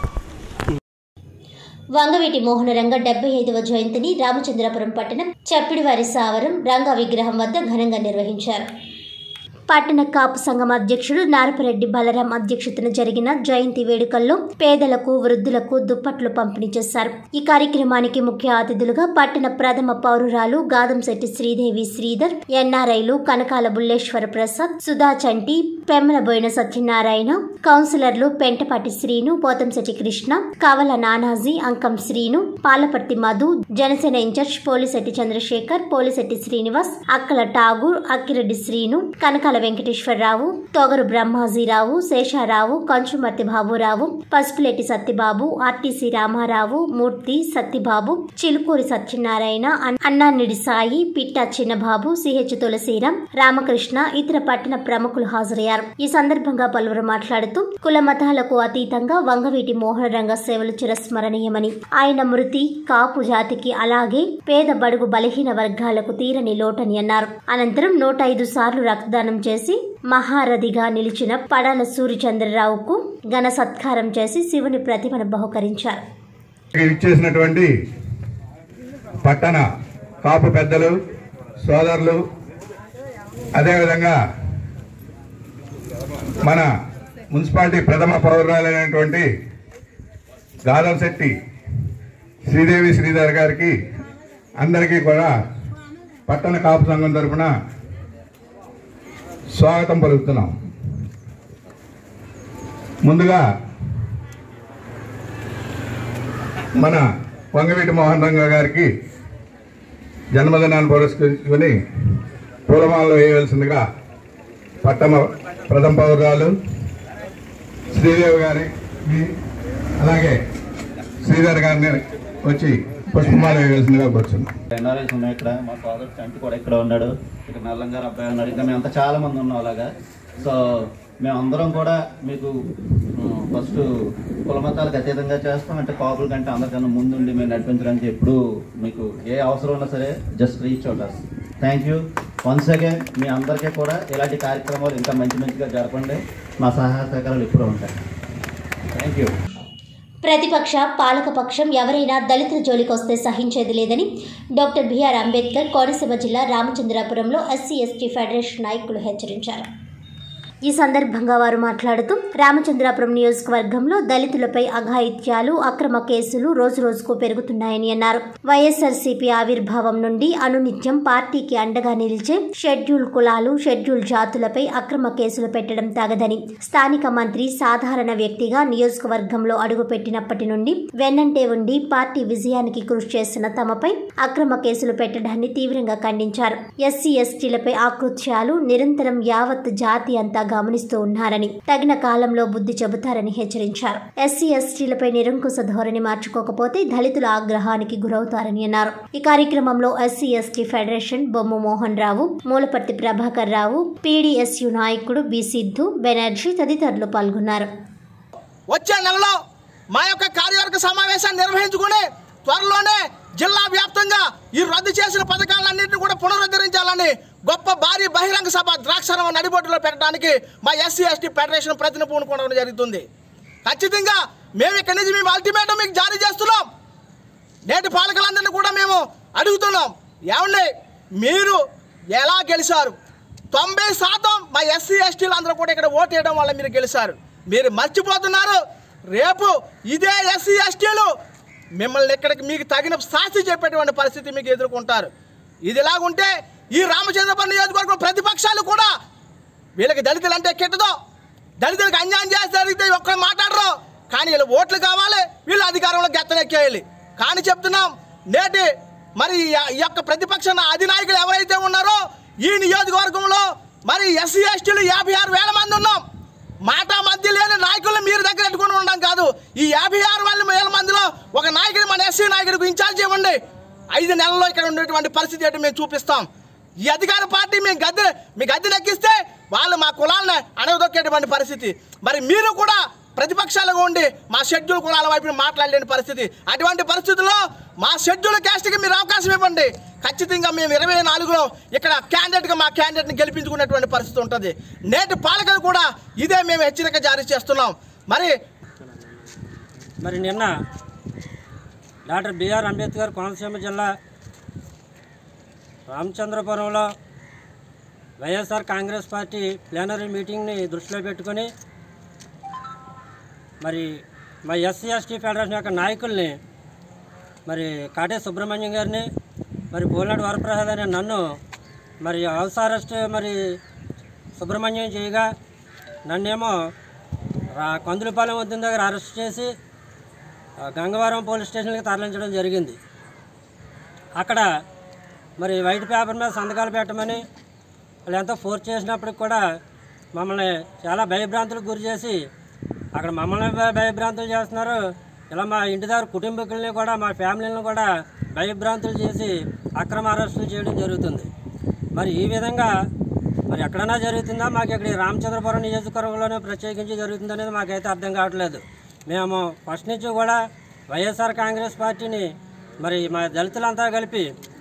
వంగవీటి మోహనరంగ డెబ్బై ఐదవ జయంతిని రామచంద్రపురం పట్టణం చప్పిడివారి సావరం రంగ విగ్రహం వద్ద ఘనంగా నిర్వహించారు పట్టణ కాపు సంఘం అధ్యక్షుడు నారపరెడ్డి బలరాం అధ్యక్షతన జరిగిన జయంతి వేడుకల్లో పేదలకు వృద్ధులకు దుప్పట్లు పంపిణీ చేశారు ఈ కార్యక్రమానికి ముఖ్య అతిథులుగా పట్టణ ప్రథమ పౌరురాలు గాదంశెట్టి శ్రీదేవి శ్రీధర్ ఎన్ఆర్ఐలు కనకాల బుల్లేశ్వర ప్రసాద్ సుధా చంటి పెమ్మలబోయిన సత్యనారాయణ కౌన్సిలర్లు పెంటపాటి శ్రీను పోతంశెట్టి కృష్ణ కవల నానాజీ అంకం శ్రీను పాలపర్తి మధు జనసేన ఇన్ఛార్జ్ పోలిశెట్టి చంద్రశేఖర్ పోలిశెట్టి శ్రీనివాస్ అక్కల ఠాగూర్ అక్కిరెడ్డి శ్రీను కనకాల వెంకటేశ్వరరావు తొగరు బ్రహ్మాజీరావు శేషారావు కంచుమర్తి బాబురావు పసుపులెట్టి సత్యబాబు ఆర్టీసీ రామారావు మూర్తి సత్యబాబు చిలుకూరి సత్యనారాయణ అన్- అన్నానిడి సాయి పిట్టా చిన్నబాబు సిహెచ్ తులసీరాం రామకృష్ణ ఇతర పట్టణ ప్రముఖులు హాజరయ్యారు ఈ సందర్భంగా పలువురు మాట్లాడుతూ కుల మతాలకు అతీతంగా వంగవీటి మోహన రంగ సేవలు చిరస్మరణీయమని ఆయన మృతి కాపు జాతికి అలాగే పేద బడుగు బలహీన వర్గాలకు తీరని లోటని అన్నారు అనంతరం నూట ఐదు సార్లు రక్తదానం చేసి మహారథిగా నిలిచిన పడాల సూర్యచంద్రరావుకు ఘన సత్కారం చేసి శివుని ప్రతిమను బహుకరించారు ఇచ్చేసినటువంటి పట్టణ కాపు పెద్దలు సోదరులు అదేవిధంగా మన మున్సిపాలిటీ ప్రథమ పౌరురాలైనటువంటి గాదం శెట్టి శ్రీదేవి శ్రీధర్ గారికి అందరికీ కూడా పట్టణ కాపు సంఘం తరపున స్వాగతం పలుకుతున్నాం ముందుగా మన వంగవీటి మోహన్ రంగ గారికి జన్మదినాన్ని పురస్కరించుకొని పూలమాలలో వేయవలసిందిగా పట్టమ ప్రథమ పౌరాలు శ్రీదేవి గారి అలాగే శ్రీధర్ గారిని వచ్చి పుష్పమాల వేయవలసిందిగా కూర్చున్నాం ఎన్ఆర్ఐస్ ఉన్నాయి ఇక్కడ మా ఫాదర్ చంటి కూడా ఇక్కడ ఉన్నాడు ఇక్కడ నల్లంగారు అబ్బాయి ఉన్నాడు ఇంకా మేమంతా చాలా మంది ఉన్నాం అలాగా సో మేమందరం కూడా మీకు ఫస్ట్ కులమతాలకు అతీతంగా చేస్తాం అంటే కాపుల కంటే అందరికన్నా ముందుండి మేము నడిపించడానికి ఎప్పుడు మీకు ఏ అవసరం ఉన్నా సరే just reach out us thank you once again మీ అందరికీ కూడా ఇలాంటి కార్యక్రమాలు ఇంకా మంచి మంచిగా జరపండి మా సహాయ సహకారాలు ఎప్పుడూ ఉంటాయి థ్యాంక్ యూ ప్రతిపక్ష పాలకపక్షం ఎవరైనా దళితుల జోలికొస్తే సహించేది లేదని డాక్టర్ బిఆర్ అంబేద్కర్ కోనసీమ జిల్లా రామచంద్రాపురంలో ఎస్సీ ఎస్టీ ఫెడరేషన్ నాయకులు హెచ్చరించారు ఈ సందర్భంగా వారు మాట్లాడుతూ రామచంద్రాపురం నియోజకవర్గంలో దళితులపై అఘాయిత్యాలు అక్రమ కేసులు రోజు రోజుకు పెరుగుతున్నాయని అన్నారు వైఎస్ఆర్సీపీ ఆవిర్భావం నుండి అనునిత్యం పార్టీకి అండగా నిలిచే షెడ్యూల్ కులాలు షెడ్యూల్ జాతులపై అక్రమ కేసులు పెట్టడం తగదని స్థానిక మంత్రి సాధారణ వ్యక్తిగా నియోజకవర్గంలో అడుగుపెట్టినప్పటి నుండి వెన్నంటే ఉండి పార్టీ విజయానికి కృషి చేసిన తమపై అక్రమ కేసులు పెట్టడాన్ని తీవ్రంగా ఖండించారు ఎస్సీ ఎస్టీలపై ఆకృత్యాలు నిరంతరం యావత్ జాతి అంతా గమనిస్తూ ఉన్నారని తగిన కాలంలో బుద్ధి చెబుతారని హెచ్చరించారు ఎస్సీ ఎస్టీలపై నిరంకుశ ధోరణి మార్చుకోకపోతే దళితుల ఆగ్రహానికి గురవుతారని అన్నారు ఈ కార్యక్రమంలో SC ST federation Bomma Mohan Rao Mulaparthi Prabhakar Rao PDSU నాయకుడు బి సిద్ధు బెనర్జీ తదితరులు పాల్గొన్నారు వచ్చే నెలలో మా యొక్క కార్యవర్గ సమావేశాన్ని నిర్వహించుకుని త్వరలోనే జిల్లా వ్యాప్తంగా ఈ రద్దు చేసిన పథకాలన్నింటినీ కూడా పునరుద్ధరించాలని గొప్ప భారీ బహిరంగ సభ ద్రాక్షారం నడిబొట్టులో పెట్టడానికి మా ఎస్సీ ఎస్టీ ఫెడరేషన్ ప్రతిని పూనుకోవడం జరుగుతుంది ఖచ్చితంగా మేము ఇక్కడి నుంచి మేము అల్టిమేటం మీకు జారీ చేస్తున్నాం నేటి పాలకులందరినీ కూడా మేము అడుగుతున్నాం ఏమండి మీరు ఎలా గెలిచారు తొంభై శాతం మా ఎస్సీ ఎస్టీలు అందరూ కూడా ఇక్కడ ఓటు వేయడం వల్ల మీరు గెలిచారు మీరు మర్చిపోతున్నారు రేపు ఇదే ఎస్సీ ఎస్టీలు మిమ్మల్ని ఇక్కడికి మీకు తగిన శాస్తి చెప్పేటువంటి పరిస్థితి మీకు ఎదుర్కొంటారు ఇది ఇలాగుంటే ఈ రామచంద్రపురం నియోజకవర్గం ప్రతిపక్షాలు కూడా వీళ్ళకి దళితులు అంటే కిట్టదో దళితులకు అన్యాయం చేస్తే జరిగితే ఒక్కరు మాట్లాడరు కానీ వీళ్ళు ఓట్లు కావాలి వీళ్ళు అధికారంలో గెత్తనెక్కేయాలి కానీ చెప్తున్నాం నేటి మరి ఈ- ఈ యొక్క ప్రతిపక్ష నా- అధినాయకులు ఎవరైతే ఉన్నారో ఈ నియోజకవర్గంలో మరి ఎస్సీ ఎస్టీలు యాభై ఆరు వేల మంది ఉన్నాం మాట మధ్య లేని నాయకులను మీరు దగ్గర పెట్టుకుని ఉండడం కాదు ఈ యాభై ఆరు వేల వేల మందిలో ఒక నాయకుడు మన ఎస్సీ నాయకుడికి ఇన్ఛార్జ్ ఇవ్వండి ఐదు నెలల్లో ఇక్కడ ఉండేటువంటి పరిస్థితి ఏంటో మేము చూపిస్తాం ఈ అధికార పార్టీ మేము గద్దె మీ గద్దె ఎక్కిస్తే వాళ్ళు మా కులాలను అణగదొక్కేటువంటి పరిస్థితి మరి మీరు కూడా ప్రతిపక్షాలుగా ఉండి మా షెడ్యూల్ కులాల వైపు మాట్లాడలేని పరిస్థితి అటువంటి పరిస్థితుల్లో మా షెడ్యూల్ క్యాస్ట్కి మీరు అవకాశం ఇవ్వండి ఖచ్చితంగా మేము ఇరవై నాలుగులో ఇక్కడ క్యాండిడేట్గా మా క్యాండిడేట్ని గెలిపించుకునేటువంటి పరిస్థితి ఉంటుంది నేటి పాలకులు కూడా ఇదే మేము హెచ్చరిక జారీ చేస్తున్నాం మరి మరి నిన్న డాక్టర్ బిఆర్ అంబేద్కర్ కోనసీమ జిల్లా రామచంద్రపురంలో వైఎస్ఆర్ కాంగ్రెస్ పార్టీ ప్లేనరీ మీటింగ్ని దృష్టిలో పెట్టుకొని మరి మా ఎస్సీ ఎస్టీ ఫెడరేషన్ యొక్క నాయకుల్ని మరి కాటే సుబ్రహ్మణ్యం గారిని మరి పోలాడు వరప్రసాద్ అనే నన్ను మరి హౌస్ అరెస్ట్ మరి సుబ్రహ్మణ్యం చేయగా నన్నేమో రా- కందులపాలెం వద్ద దగ్గర అరెస్ట్ చేసి ఆ, గంగవరం పోలీస్ స్టేషన్కి తరలించడం జరిగింది అక్కడ మరి వైట్ పేపర్ మీద సంతకాలు పెట్టమని వాళ్ళు ఎంతో ఫోర్స్ చేసినప్పటికి కూడా మమ్మల్ని చాలా భయభ్రాంతులకు గురి చేసి అక్కడ మమ్మల్ని భయ- భయభ్రాంతులు చేస్తున్నారు ఇలా మా ఇంటి దగ్గర కుటుంబీకుల్ని కూడా మా ఫ్యామిలీని కూడా భయభ్రాంతులు చేసి అక్రమ అరెస్టులు చేయడం జరుగుతుంది మరి ఈ విధంగా మరి ఎక్కడైనా జరుగుతుందా మాకు ఇక్కడ ఈ రామచంద్రపురం నియోజకవర్గంలోనే ప్రత్యేకించి జరుగుతుందనేది మాకైతే అర్థం కావట్లేదు మేము ఫస్ట్ నుంచి కూడా వైఎస్ఆర్ కాంగ్రెస్ పార్టీని మరి మా దళితులంతా కలిపి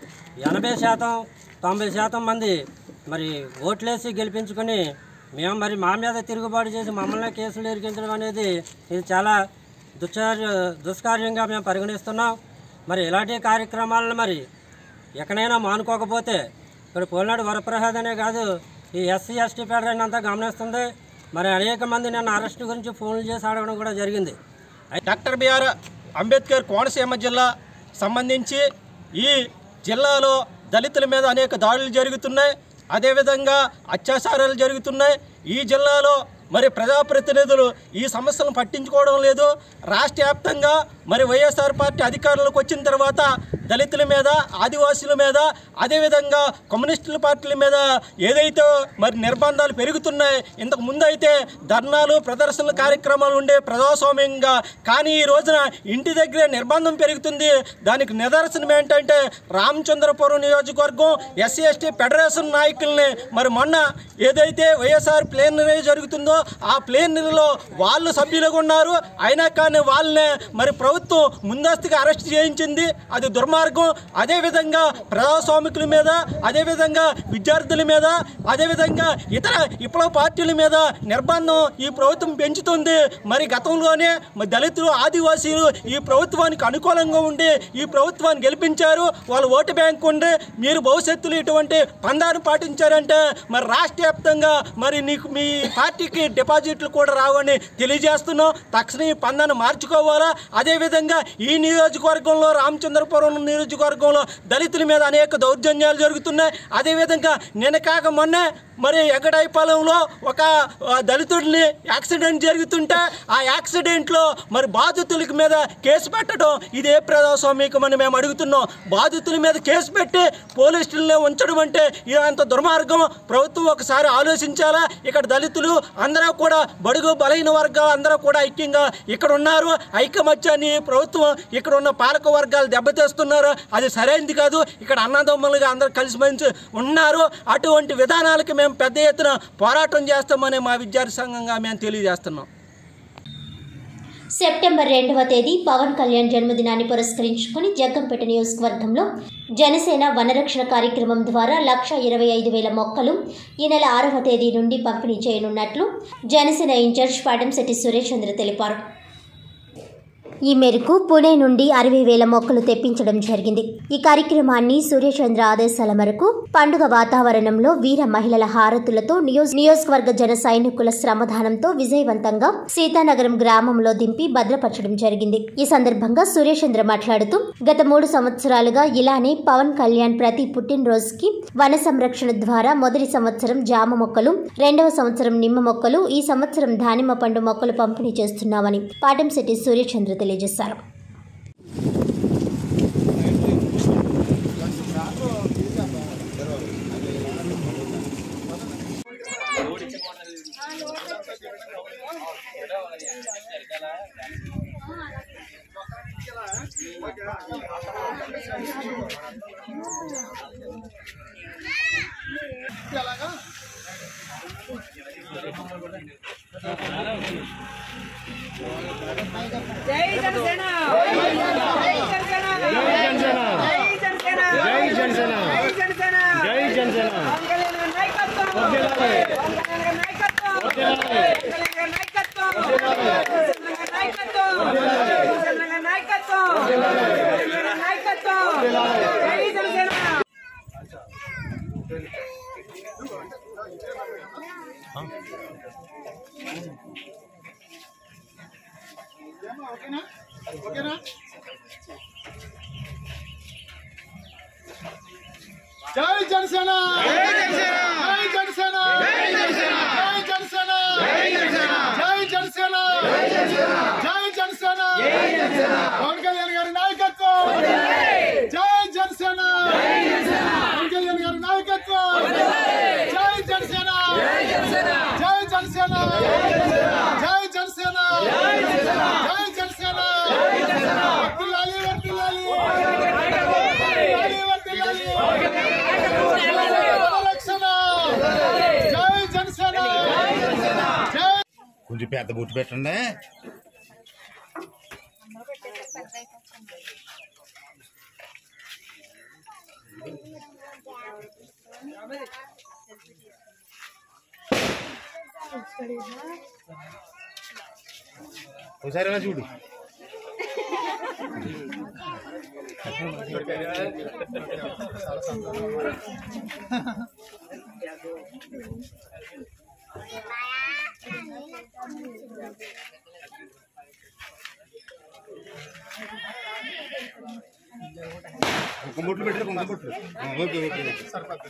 ఎనభై శాతం తొంభై శాతం మంది మరి ఓట్లేసి గెలిపించుకొని మేము మరి మా మీద తిరుగుబాటు చేసి మమ్మల్ని కేసులు ఇరికించడం అనేది ఇది చాలా దుశ్చార్య దుష్కార్యంగా మేము పరిగణిస్తున్నాం మరి ఇలాంటి కార్యక్రమాలను మరి ఎక్కడైనా మానుకోకపోతే ఇక్కడ పోలినాడు వరప్రసాద్ అనే కాదు ఈ ఎస్సీ ఎస్టీ ఫెడరేషన్ అంతా గమనిస్తుంది మరి అనేక మంది నన్ను అరెస్ట్ గురించి ఫోన్లు చేసి అడగడం కూడా జరిగింది డాక్టర్ బిఆర్ అంబేద్కర్ కోనసీమ జిల్లా సంబంధించి ఈ జిల్లాలో దళితుల మీద అనేక దాడులు జరుగుతున్నాయి అదేవిధంగా అత్యాచారాలు జరుగుతున్నాయి ఈ జిల్లాలో మరి ప్రజాప్రతినిధులు ఈ సమస్యలను పట్టించుకోవడం లేదు రాష్ట్ర వ్యాప్తంగా మరి వైఎస్ఆర్ పార్టీ అధికారంలోకి వచ్చిన తర్వాత దళితుల మీద ఆదివాసుల మీద అదేవిధంగా కమ్యూనిస్టుల పార్టీల మీద ఏదైతే మరి నిర్బంధాలు పెరుగుతున్నాయి ఇంతకు ముందు అయితే ధర్నాలు ప్రదర్శనల కార్యక్రమాలు ఉండే ప్రజాస్వామ్యంగా కానీ ఈ రోజున ఇంటి దగ్గరే నిర్బంధం పెరుగుతుంది దానికి నిదర్శనం ఏంటంటే రామచంద్రపురం నియోజకవర్గం ఎస్సీ ఎస్టీ ఫెడరేషన్ నాయకుల్ని మరి మొన్న ఏదైతే వైఎస్ఆర్ ప్లేనరీ జరుగుతుందో ఆ ప్లేనరీలో వాళ్ళు సభ్యులుగా ఉన్నారు అయినా కానీ వాళ్ళనే మరి ప్రభుత్వం ముందస్తుగా అరెస్ట్ చేయించింది అది దుర్మార్గం అదేవిధంగా ప్రజాస్వామికుల మీద అదేవిధంగా విద్యార్థుల మీద అదేవిధంగా ఇతర విప్లవ పార్టీల మీద నిర్బంధం ఈ ప్రభుత్వం పెంచుతుంది మరి గతంలోనే మరి దళితులు ఆదివాసీలు ఈ ప్రభుత్వానికి అనుకూలంగా ఉండి ఈ ప్రభుత్వాన్ని గెలిపించారు వాళ్ళ ఓటు బ్యాంక్ ఉండి మీరు భవిష్యత్తులో ఇటువంటి పందాన్ని పాటించారంటే మరి రాష్ట్ర వ్యాప్తంగా మరి నీకు మీ పార్టీకి డిపాజిట్లు కూడా రావని తెలియజేస్తున్నాం తక్షణ ఈ పందాన్ని మార్చుకోవాలా అదేవిధంగా ఈ నియోజకవర్గంలో రామచంద్రపురం నియోజకవర్గంలో దళితుల మీద అనేక దౌర్జన్యాలు జరుగుతున్నాయి అదేవిధంగా నిన్న కాక మొన్నే మరి ఎగడైపాలెంలో ఒక ఆ, దళితుడిని యాక్సిడెంట్ జరుగుతుంటే ఆ యాక్సిడెంట్లో మరి బాధితులకి మీద కేసు పెట్టడం ఇదే ప్రజాస్వామికమని మేము అడుగుతున్నాం బాధితుల మీద కేసు పెట్టి పోలీసులనే ఉంచడం అంటే ఇదంత దుర్మార్గం ప్రభుత్వం ఒకసారి ఆలోచించాలా ఇక్కడ దళితులు అందరూ కూడా బడుగు బలహీన వర్గాలు అందరూ కూడా ఐక్యంగా ఇక్కడ ఉన్నారు ఐకమత్యాన్ని ప్రభుత్వం ఇక్కడ ఉన్న పాలక వర్గాలు దెబ్బతీస్తున్నారు అది సరైనది కాదు ఇక్కడ అన్నదమ్ములుగా అందరూ కలిసిమెలిసి ఉన్నారు అటువంటి విధానాలకి మేము పెద్ద ఎత్తున పోరాటం చేస్తామని మా విద్యార్థి సంఘంగా మేము తెలియజేస్తున్నాం సెప్టెంబర్ రెండవ తేదీ పవన్ కళ్యాణ్ జన్మదినాన్ని పురస్కరించుకుని జగ్గంపేట నియోజకవర్గంలో జనసేన వనరక్షణ కార్యక్రమం ద్వారా లక్ష ఇరవై ఐదు వేల మొక్కలు ఈ నెల ఆరవ తేదీ నుండి పంపిణీ చేయనున్నట్లు జనసేన ఇన్ఛార్జ్ పాటంశెట్టి సురేష్ చంద్ర తెలిపారు ఈ మేరకు పుణే నుండి అరవై వేల మొక్కలు తెప్పించడం జరిగింది ఈ కార్యక్రమాన్ని సూర్యచంద్ర ఆదేశాల మేరకు పండుగ వాతావరణంలో వీర మహిళల హారతులతో నియోజ- నియోజకవర్గ జన సైనికుల శ్రమదానంతో విజయవంతంగా సీతానగరం గ్రామంలో దింపి భద్రపరచడం జరిగింది ఈ సందర్భంగా సూర్యచంద్ర మాట్లాడుతూ గత మూడు సంవత్సరాలుగా ఇలానే పవన్ కళ్యాణ్ ప్రతి పుట్టినరోజుకి వన సంరక్షణ ద్వారా మొదటి సంవత్సరం జామ మొక్కలు రెండవ సంవత్సరం నిమ్మ మొక్కలు ఈ సంవత్సరం దానిమ్మ పండు మొక్కలు పంపిణీ చేస్తున్నామని పాటంశెట్టి సూర్యచంద్ర తెలియజేశారు జై జనసేన జై జనసేన జై జనసేన జై జనసేన జై జనసేన జై జనసేన పవన్ కళ్యాణ్ గారి నాయకత్వం పవన్ కళ్యాణ్ గారి నాయకత్వం పవన్ కళ్యాణ్ గారి నాయకత్వం జనసేన గారి నాయకత్వం జనసేన గారి నాయకత్వం జనసేన గారి నాయకత్వం జై జనసేన ఓకేనా జై జనసేన జై జనసేన జై జనసేన జై జనసేన జై జనసేన జై జనసేన జై జనసేన జై జనసేన జై జనసేన పవన్ కళ్యాణ్ గారి నాయకత్వం జై జనసేన జై జనసేన పవన్ కళ్యాణ్ గారి నాయకత్వం జై జనసేన జై జనసేన జై జనసేన జై జనసేన జై జనసేన జై జనసేన జై జనసేన వర్ధిల్లాలి వర్ధిల్లాలి వర్ధిల్లాలి వర్ధిల్లాలి రక్షణ జై జనసేన జై కొంచెం పెద్ద బుట్టు పెట్టండి ఒకసారి ఎలా చూడు కుంకుమ బొట్లు పెట్టారు కుంకుమ బొట్లు ఆ, ఓకే ఓకే ఓకే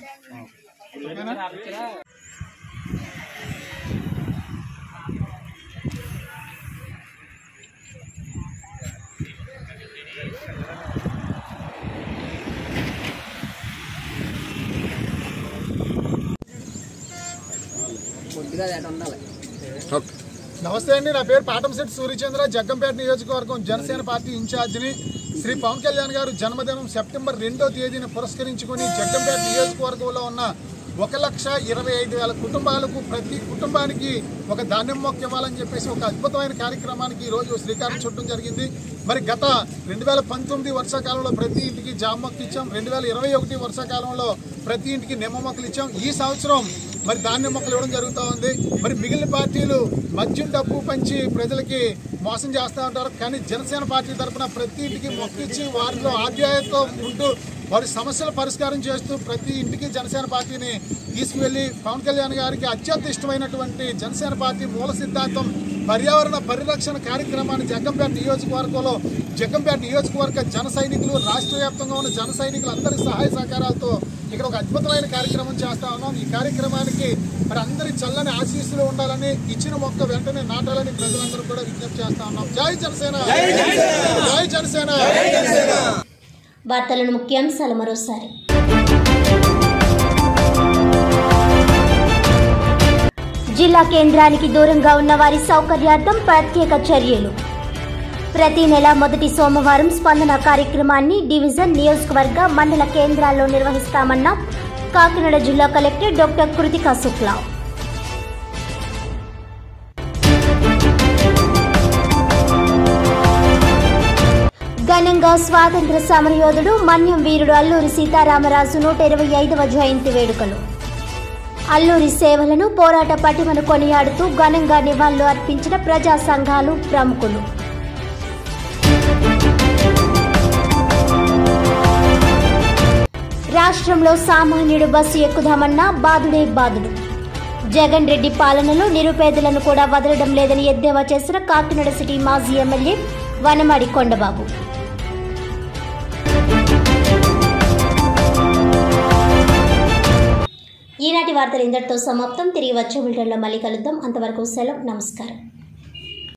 ఆ. నమస్తే అండి నా పేరు పాటంశెట్టి సూర్యచంద్ర జగ్గంపేట నియోజకవర్గం జనసేన పార్టీ ఇన్ఛార్జిని శ్రీ పవన్ కళ్యాణ్ గారు జన్మదినం సెప్టెంబర్ రెండో తేదీని పురస్కరించుకుని జగ్గంపేట నియోజకవర్గంలో ఉన్న ఒక లక్ష ఇరవై ఐదు వేల కుటుంబాలకు ప్రతి కుటుంబానికి ఒక ధాన్యం మొక్క ఇవ్వాలని చెప్పేసి ఒక అద్భుతమైన కార్యక్రమానికి ఈ రోజు శ్రీకారం చుట్టడం జరిగింది మరి గత రెండు వేల పంతొమ్మిది వర్షాకాలంలో ప్రతి ఇంటికి జామ మొక్క ఇచ్చాం రెండు వేల ఇరవై ఒకటి వర్షాకాలంలో ప్రతి ఇంటికి నిమ్మ మొక్కలు ఇచ్చాం ఈ సంవత్సరం మరి ధాన్యం మొక్కలు ఇవ్వడం జరుగుతూ ఉంది మరి మిగిలిన పార్టీలు మద్యం డబ్బు పంచి ప్రజలకి మోసం చేస్తూ ఉంటారు కానీ జనసేన పార్టీ తరఫున ప్రతి ఇంటికి మొక్క ఇచ్చి వారిలో ఆప్యాయతతో ఉంటూ వారి సమస్యల పరిష్కారం చేస్తూ ప్రతి ఇంటికి జనసేన పార్టీని తీసుకువెళ్ళి పవన్ కళ్యాణ్ గారికి అత్యంత ఇష్టమైనటువంటి జనసేన పార్టీ మూల సిద్ధాంతం పర్యావరణ పరిరక్షణ కార్యక్రమాన్ని జగ్గంపేట నియోజకవర్గంలో జగ్గంపేట నియోజకవర్గ జన సైనికులు రాష్ట్ర వ్యాప్తంగా ఉన్న జన సైనికులు అందరి సహాయ సహకారాలతో ఇక్కడ ఒక అద్భుతమైన కార్యక్రమం చేస్తా ఉన్నాం ఈ కార్యక్రమానికి మరి అందరి చల్లని ఆశీస్సులు ఉండాలని ఇచ్చిన మొక్క వెంటనే నాటాలని ప్రజలందరూ కూడా విజ్ఞప్తి చేస్తా ఉన్నాం జై జనసేన జై జనసేన వార్తలను ముఖ్యాంశాలు మరోసారి జిల్లా కేంద్రానికి దూరంగా ఉన్న వారి సౌకర్యార్థం ప్రత్యేక చర్యలు ప్రతి నెల మొదటి సోమవారం స్పందన కార్యక్రమాన్ని డివిజన్ నియోజకవర్గ మండల కేంద్రాల్లో నిర్వహిస్తామన్న కాకినాడ జిల్లా కలెక్టర్ డాక్టర్ కృతికా శుక్లా ఘనంగా స్వాతంత్ర సమరయోధుడు మన్యం వీరుడు అల్లూరి సీతారామరాజు నూట ఇరవై ఐదవ జయంతి వేడుకలు అల్లూరి సేవలను పోరాట పటిమను కొనియాడుతూ ఘనంగా నివాళులు అర్పించిన ప్రజా సంఘాలు ప్రముఖులు రాష్ట్రంలో సామాన్యుడు బస్సు ఎక్కుదామన్నా బాధుడే బాధుడు జగన్ రెడ్డి పాలనలో నిరుపేదలను కూడా వదలడం లేదని ఎద్దేవా చేసిన కాకినాడ సిటీ మాజీ ఎమ్మెల్యే వనమాడి కొండబాబు ఈనాటి వార్తలు ఇంతటితో సమాప్తం తిరిగి వచ్చే బులెటిన్లో మళ్ళీ కలుద్దాం అంతవరకు సెలవు నమస్కారం